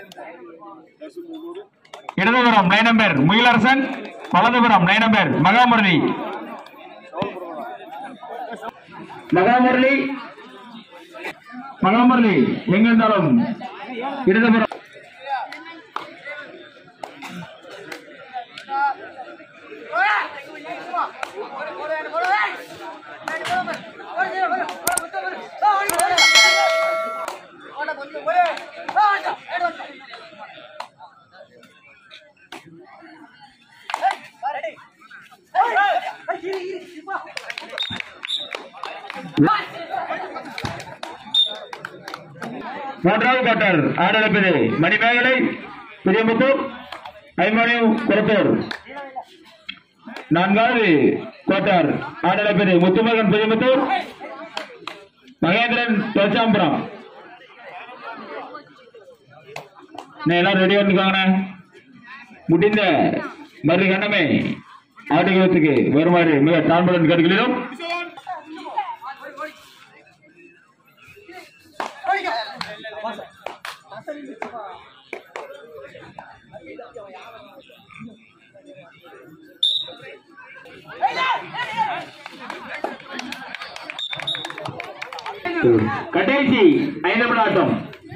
இடதுபுறம் nine number Mugilarasan வலதுபுரம் nine number Mahamurali Mahamurali Mahamurali எங்க இருந்தாலும் இடதுபுறம் மூன்றாவது குவார்டர் ஆடலப்பது மணிமேகலை பெரியமுத்தூர் ஐம்பனையும் குளத்தூர் நான்காவது குவார்டர் ஆடலப்பது முத்துமகன் பெரியமுத்தூர் மகேந்திரன் பேச்சாம்பரம் அண்ணே, எல்லாரும் ரெடியா இருந்துக்காங்கண்ணே முடிந்த மறு கண்ணமே ஆடுகளத்துக்கு வருமாறு மிக தாழ்மையுடன் கேட்டுக்கிறோம் கடைசி ஐந்து மணி ஆட்டம்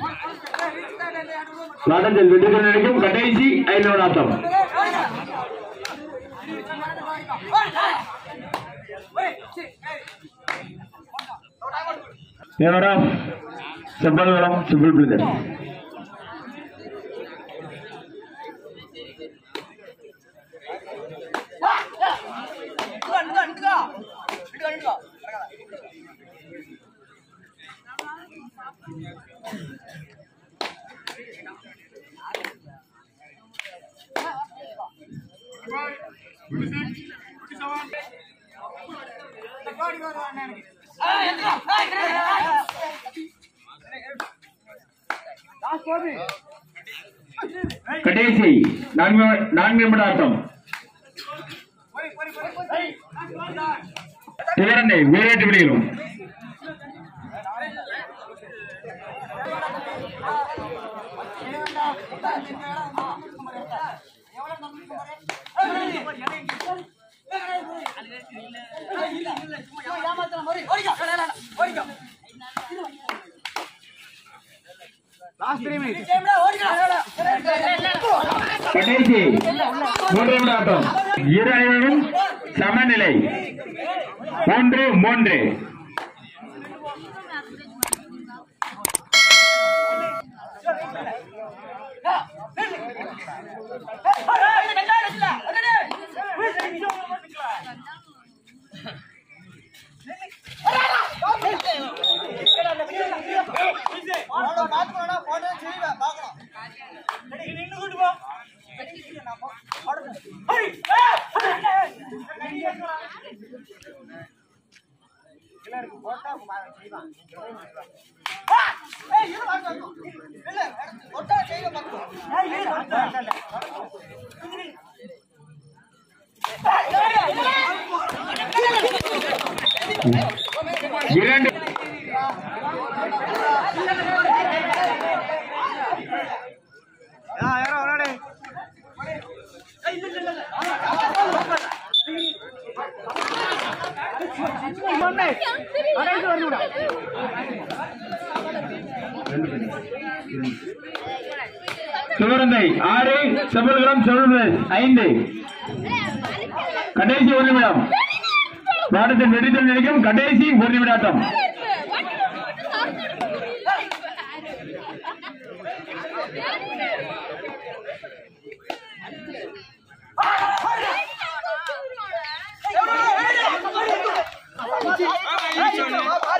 வடந்தில் வெற்றி நினைக்கும் கடைசி ஐந்து மணி ஆட்டம் என்னடா செம்பல் வளம் சிம்பிள் பிளிதர் கடைசி நான்கு நான்கு நிமிட ஆட்டம் இவரண்டை வீரேட்டு விடுகிறோம் கடைசி மூன்று நிமிட ஆட்டம் இரு அணிகளும் சமநிலை மூன்று மூன்று இரண்டு சிவரந்தை ஆறு செவல்குளம் செவல் ஐந்து கடைசி ஒரு நிமிடம் பாடத்தின் வெடித்தல் நினைக்கும் கடைசி ஒரு நிமிட ஆட்டம்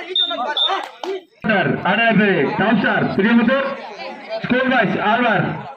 ஆடப்பது top star Periyamuthur school boys Alvar